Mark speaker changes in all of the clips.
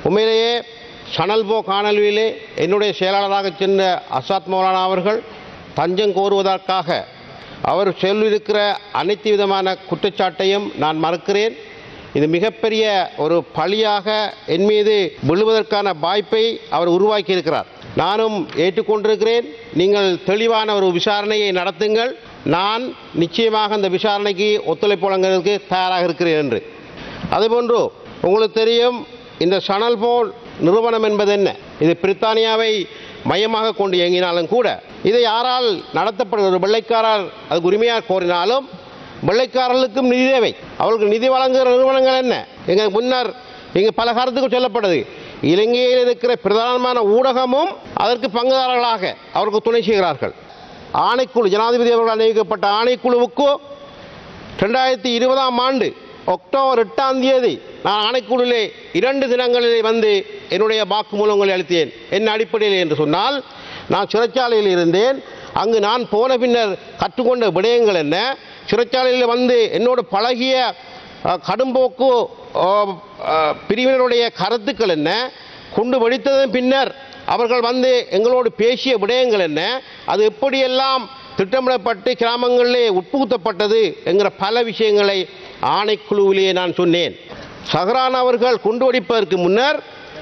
Speaker 1: உண்மையிலேயே சணல்போ காணொலியிலே என்னுடைய செயலாளராக சென்ற அசாத் மௌலானா அவர்கள் தஞ்சம் கோருவதற்காக அவர் சொல்லியிருக்கிற அனைத்து விதமான குற்றச்சாட்டையும் நான் மறுக்கிறேன் இது மிகப்பெரிய ஒரு பழியாக என் மீது விழுவதற்கான வாய்ப்பை அவர் உருவாக்கி இருக்கிறார் நானும் ஏற்றுக்கொண்டிருக்கிறேன் நீங்கள் தெளிவான ஒரு விசாரணையை நடத்துங்கள் நான் நிச்சயமாக அந்த விசாரணைக்கு ஒத்துழைப்பு வழங்குவதற்கு தயாராக இருக்கிறேன் என்று அதுபோன்று உங்களுக்கு தெரியும் இந்த சணல் போல் நிறுவனம் என்பது என்ன இது பிரித்தானியாவை மையமாக கொண்டு இயங்கினாலும் கூட இதை யாரால் நடத்தப்படுகிற ஒரு வெள்ளைக்காரர் அதுக்கு உரிமையாக கோரினாலும் வெள்ளைக்காரர்களுக்கும் நிதி தேவை அவர்களுக்கு நிதி வழங்குகிற நிறுவனங்கள் என்ன எங்க முன்னர் இங்கு பல கருத்துக்கள் சொல்லப்படுது இலங்கையில் இருக்கிற பிரதானமான ஊடகமும் அதற்கு பங்குதாரர்களாக அவருக்கு துணை செய்கிறார்கள் ஆணைக்குழு ஜனாதிபதி அவர்களால் நியமிக்கப்பட்ட ஆணைக்குழுவுக்கு ரெண்டாயிரத்தி இருபதாம் ஆண்டு அக்டோபர் எட்டாம் தேதி நான் ஆணைக்குழுவிலே இரண்டு தினங்களிலே வந்து என்னுடைய வாக்குமூலங்களை அளித்தேன் என்ன அடிப்படையில் என்று சொன்னால் நான் சிறைச்சாலையில் இருந்தேன் அங்கு நான் போன பின்னர் கற்றுக்கொண்ட விடயங்கள் என்ன சிறைச்சாலையில் வந்து என்னோடு பழகிய அஹ், கடும்போக்கு அஹ், அஹ், பிரிவினருடைய கருத்துக்கள் என்ன குண்டு வெடித்ததன் பின்னர் அவர்கள் வந்து எங்களோடு பேசிய விடயங்கள் என்ன அது எப்படியெல்லாம் திட்டமிடப்பட்டு கிராமங்களிலே உட்புகுத்தப்பட்டது என்கிற பல விஷயங்களை ஆணைக்குழுவிலேயே நான் சொன்னேன் சஹரான் அவர்கள் குண்டு வெடிப்பதற்கு முன்னர்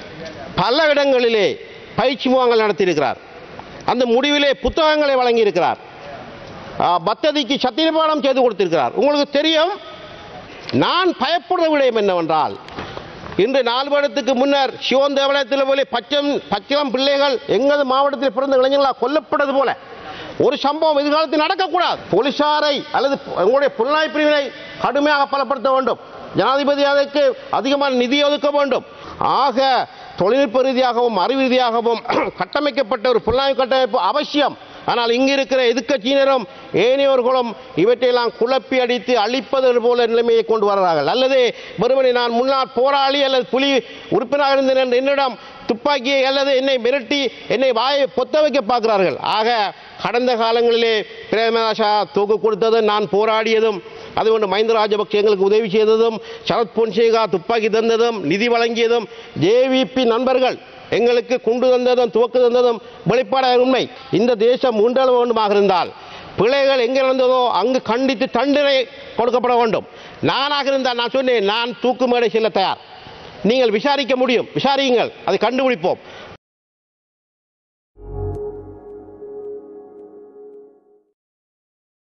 Speaker 1: பல இடங்களிலே பயிற்சி முகாங்கள் நடத்தியிருக்கிறார் அந்த முடிவிலே புத்தகங்களை வழங்கியிருக்கிறார் ஆ, பத்ததிக்கு சத்தியபானம் செய்து கொடுத்திருக்கிறார் உங்களுக்கு தெரியும் நான் பயப்படுற விடயம் என்னவென்றால் இன்று நாலு வருடத்துக்கு முன்னர் சிவன் தேவாலயத்தில் போல பச்சம் பச்சிளம் பிள்ளைகள் எங்களது மாவட்டத்தில் பிறந்த இளைஞர்களாக கொல்லப்பட்டது போல ஒரு சம்பவம் எதிர்காலத்தில் நடக்கக்கூடாது போலீசாரை அல்லது உங்களுடைய புலனாய்வு பிரிவினை கடுமையாக பலப்படுத்த வேண்டும் ஜனாதிபதி அதற்கு அதிகமான நிதி ஒதுக்க வேண்டும் ஆக தொழில்நுட்ப ரீதியாகவும் அறிவு ரீதியாகவும் கட்டமைக்கப்பட்ட ஒரு புலனாய்வு கட்டமைப்பு அவசியம் ஆனால் இங்கு இருக்கிற எதிர்க்கட்சியினரும் ஏனையோர்களும் இவற்றையெல்லாம் குழப்பி அடித்து அழிப்பது போல நிலைமையை கொண்டு வருகிறார்கள் அல்லது வெறுமனே நான் முன்னாள் போராளி அல்லது புலி உறுப்பினராக இருந்தேன் என்று என்னிடம் துப்பாக்கியை அல்லது என்னை மிரட்டி என்னை வாயை பொத்த வைக்க பார்க்கிறார்கள் ஆக கடந்த காலங்களிலே பிரேமதாசா தூக்கு கொடுத்ததும் நான் போராடியதும் அதுகொண்டு மஹிந்த ராஜபக்ஷ எங்களுக்கு உதவி செய்ததும் சரத் பொன்சேகா துப்பாக்கி தந்ததும் நிதி வழங்கியதும் ஜேவிபி நண்பர்கள் எங்களுக்கு குண்டு தந்ததும் துவக்கு தந்ததும் வெளிப்பாடாக உண்மை இந்த தேசம் மூன்றளவு வேண்டுமாக இருந்தால் பிழைகள் எங்கே நடந்ததோ அங்கு கண்டித்து தண்டனை கொடுக்கப்பட வேண்டும் நானாக இருந்தால் நான் சொன்னேன் நான் தூக்கு மேடை செல்ல தயார் நீங்கள் விசாரிக்க முடியும் விசாரியுங்கள் அதை கண்டுபிடிப்போம்